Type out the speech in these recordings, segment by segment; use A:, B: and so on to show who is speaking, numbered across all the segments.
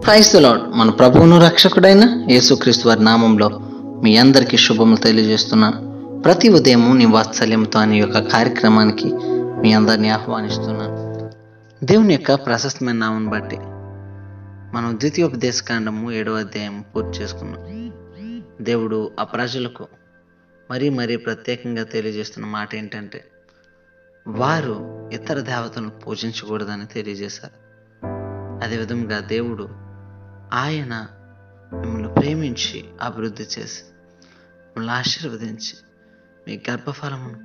A: క్రైస్తలాడ్ మన ప్రభువును రక్షకుడైన యేసుక్రీస్తు వారి నామంలో మీ అందరికీ శుభములు తెలియజేస్తున్నాను ప్రతి ఉదయము నీ వాత్సల్యంతో అనే యొక్క కార్యక్రమానికి మీ అందరినీ ఆహ్వానిస్తున్నాను దేవుని యొక్క ప్రశస్తమైన నామం బట్టి మనం ద్వితీయోపదేశ కాండము ఏడవ అధ్యాయం పూర్తి చేసుకున్నాం దేవుడు ఆ ప్రజలకు మరీ మరీ ప్రత్యేకంగా తెలియజేస్తున్న మాట ఏంటంటే వారు ఇతర దేవతలను పూజించకూడదని తెలియజేశారు అదేవిధంగా దేవుడు ఆయన మిమ్మల్ని ప్రేమించి అభివృద్ధి చేసి మిమ్మల్ని ఆశీర్వదించి మీ గర్భఫలమును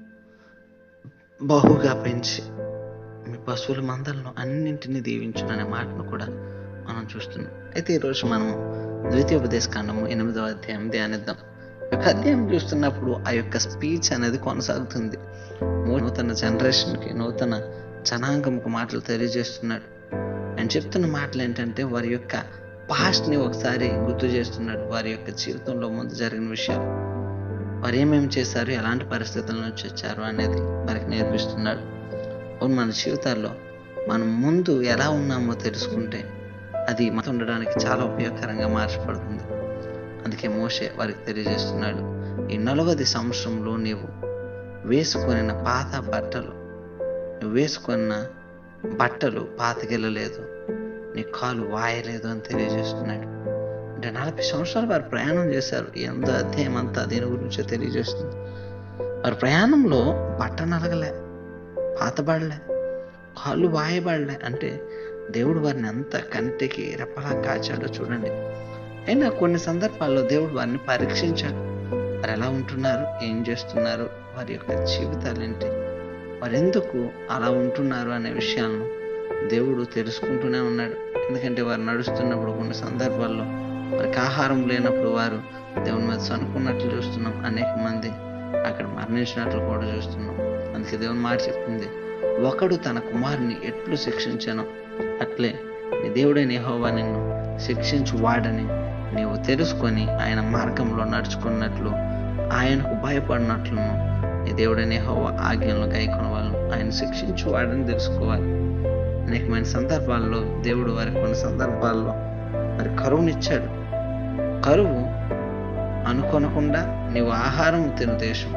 A: బహుగా పెంచి మీ పశువుల మందలను అన్నింటినీ దీవించుననే మాటను కూడా మనం చూస్తున్నాం అయితే ఈరోజు మనము ద్వితీయోపదేశ కాండము ఎనిమిదవ అధ్యాయం ధ్యానిద్దాం ఈ యొక్క అధ్యాయం చూస్తున్నప్పుడు ఆ యొక్క స్పీచ్ అనేది కొనసాగుతుంది నూతన జనరేషన్కి నూతన జనాంగంకు మాటలు తెలియజేస్తున్నాడు ఆయన చెప్తున్న మాటలు ఏంటంటే వారి యొక్క పాస్ట్ని ఒకసారి గుర్తు చేస్తున్నాడు వారి యొక్క జీవితంలో ముందు జరిగిన విషయాలు వారు ఏమేమి చేశారు ఎలాంటి పరిస్థితుల నుంచి వచ్చారు అనేది వారికి నేర్పిస్తున్నాడు అవును మన జీవితాల్లో మనం ముందు ఎలా ఉన్నామో తెలుసుకుంటే అది మనతో ఉండడానికి చాలా ఉపయోగకరంగా మార్చబడుతుంది అందుకే మోషే వారికి తెలియజేస్తున్నాడు ఈ నలవది సంవత్సరంలో నీవు వేసుకొనిన పాత బట్టలు నువ్వు వేసుకున్న బట్టలు పాతకెళ్ళలేదు నీ కాలు వాయలేదు అని తెలియజేస్తున్నాడు అంటే నలభై సంవత్సరాలు వారు ప్రయాణం చేశారు ఎంత అధ్యాయం అంతా దీని గురించో తెలియజేస్తుంది వారి ప్రయాణంలో బట్ట నలగలే పాతబడలే కాళ్ళు వాయబడలే అంటే దేవుడు వారిని ఎంత కంటికి రెప్పలా కాచాడో చూడండి అయినా కొన్ని సందర్భాల్లో దేవుడు వారిని పరీక్షించాడు వారు ఎలా ఉంటున్నారు ఏం చేస్తున్నారు వారి యొక్క జీవితాలు ఏంటి వారు ఎందుకు అలా ఉంటున్నారు అనే విషయాలను దేవుడు తెలుసుకుంటూనే ఉన్నాడు ఎందుకంటే వారు నడుస్తున్నప్పుడు కొన్ని సందర్భాల్లో వారికి ఆహారం లేనప్పుడు వారు దేవుని మీద సనుకున్నట్లు చూస్తున్నాం అనేక మంది అక్కడ మరణించినట్లు కూడా చూస్తున్నాం అందుకే దేవుని మాట చెప్తుంది ఒకడు తన కుమారుని ఎట్లు శిక్షించను అట్లే నీ దేవుడైన యెహోవా నిన్ను శిక్షించు వాడని నీవు తెలుసుకొని ఆయన మార్గంలో నడుచుకున్నట్లు ఆయనకు భయపడినట్లును నీ దేవుడైన యెహోవా ఆజ్ఞలను గైకొనవాలను ఆయన శిక్షించు వాడని తెలుసుకోవాలి అనేకమైన సందర్భాల్లో దేవుడు వారికి కొన్ని సందర్భాల్లో మరి కరువునిచ్చాడు కరువు అనుకొనకుండా నీవు ఆహారం తిను దేశం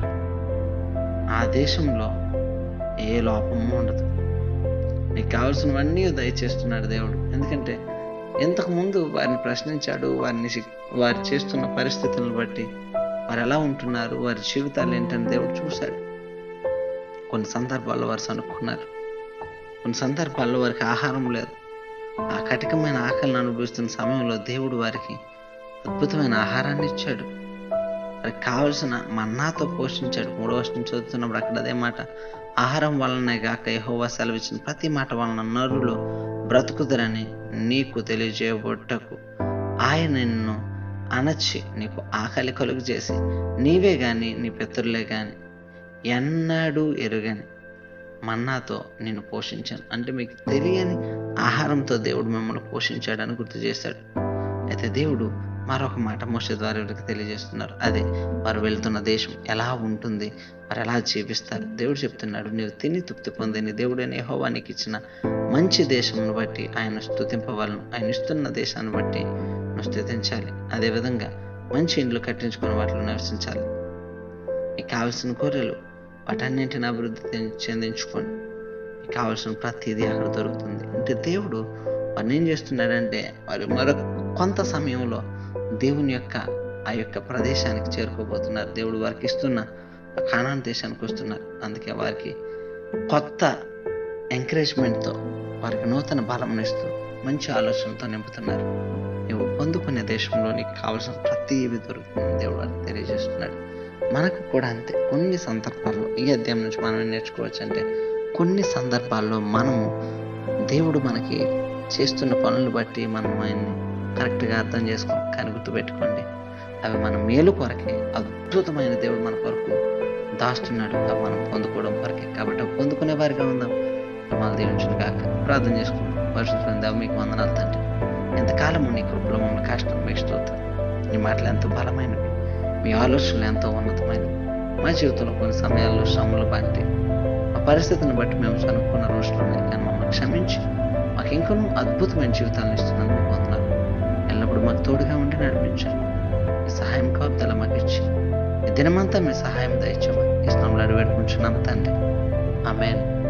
A: ఆ దేశంలో ఏ లోపము ఉండదు నీకు కావాల్సినవన్నీ దయచేస్తున్నాడు దేవుడు ఎందుకంటే ఇంతకు ముందు వారిని ప్రశ్నించాడు వారిని శిక్- వారు చేస్తున్న పరిస్థితులను బట్టి వారు ఎలా ఉంటున్నారు వారి జీవితాలు ఏంటని దేవుడు చూశాడు కొన్ని సందర్భాల్లో వారు సనుక్కున్నారు కొన్ని సందర్భాల్లో వారికి ఆహారం లేదు ఆ కఠికమైన ఆకలిని అనుభవిస్తున్న సమయంలో దేవుడు వారికి అద్భుతమైన ఆహారాన్ని ఇచ్చాడు వారికి కావలసిన మన్నాతో పోషించాడు మూడవ వర్షం చదువుతున్నప్పుడు అక్కడ అదే మాట ఆహారం వలనే గాక యెహోవా సెలవిచ్చిన ప్రతి మాట వలన నరులు బ్రతుకుదరని నీకు తెలియజేయబొట్టకు ఆయన నిన్ను అణచి నీకు ఆకలి కలుగు చేసి నీవే గాని నీ పితరులే గాని ఎన్నడూ ఎరుగని మన్నాతో నేను పోషించాను అంటే మీకు తెలియని ఆహారంతో దేవుడు మిమ్మల్ని పోషించాడని గుర్తు చేశాడు అయితే దేవుడు మరొక మాట మోస ద్వారా వీళ్ళకి తెలియజేస్తున్నారు అదే వారు వెళ్తున్న దేశం ఎలా ఉంటుంది వారు ఎలా జీవిస్తారు దేవుడు చెప్తున్నాడు నీవు తిని తృప్తి పొంది నీ దేవుడైన యెహోవా నీకు ఇచ్చిన మంచి దేశంను బట్టి ఆయన స్తుతింపవలను ఆయన ఇస్తున్న దేశాన్ని బట్టి నువ్వు స్థుతించాలి అదేవిధంగా మంచి ఇండ్లు కట్టించుకుని వాటిలో నివసించాలి మీకు కావలసిన గొర్రెలు వాటన్నింటిని అభివృద్ధి చెంది- చెందించుకోండి మీకు కావలసిన ప్రతిదీ అక్కడ దొరుకుతుంది అంటే దేవుడు వారిని ఏం చేస్తున్నాడంటే వారు మరొక కొంత సమయంలో దేవుని యొక్క ఆ యొక్క ప్రదేశానికి చేరుకోబోతున్నారు దేవుడు వారికి ఇస్తున్న ఆ కానాన్ దేశానికి వస్తున్నారు అందుకే వారికి కొత్త ఎంకరేజ్మెంట్తో వారికి నూతన బలం ఇస్తూ మంచి ఆలోచనతో నింపుతున్నారు నువ్వు పొందుకునే దేశంలో నీకు కావలసిన ప్రతిదీ దొరుకుతుందని దేవుడు వారికి తెలియజేస్తున్నాడు మనకు కూడా అంతే కొన్ని సందర్భాల్లో ఈ అధ్యాయం నుంచి మనం ఏం నేర్చుకోవచ్చు అంటే కొన్ని సందర్భాల్లో మనము దేవుడు మనకి చేస్తున్న పనులు బట్టి మనం ఆయన్ని కరెక్ట్గా అర్థం చేసుకోం కానీ గుర్తుపెట్టుకోండి అవి మన మేలు కొరకే అద్భుతమైన దేవుడు మన కొరకు దాస్తున్నాడు అవి మనం పొందుకోవడం కొరకే కాబట్టి అవి పొందుకునే వారిగా ఉందాం మన దీవించును కాక ప్రార్థన చేసుకుంటాం పరిశుద్ధమైన దేవ మీకు వందనాలు తండ్రి ఎంతకాలము నీ కృపలో మమ్మల్ని కష్టం మీకు స్తోత్రం నీ మాటలు ఎంతో బలమైనవి మీ ఆలోచనలు ఎంతో ఉన్నతమైనవి మా జీవితంలో కొన్ని సమయాల్లో శ్రమలు బట్టి ఆ పరిస్థితిని బట్టి మేము చనుక్కున్న రోజులు ఉన్నాయి కానీ మమ్మల్ని క్షమించి మాకు ఇంకొన్ని అద్భుతమైన జీవితాలను ఇస్తున్నాను మీకు వందనాలు దినమంతా మీ సహాయం దయచేయమని ఇష్టంలో అడిపెట్టుకుంటున్నాం తండ్రి ఆమెన్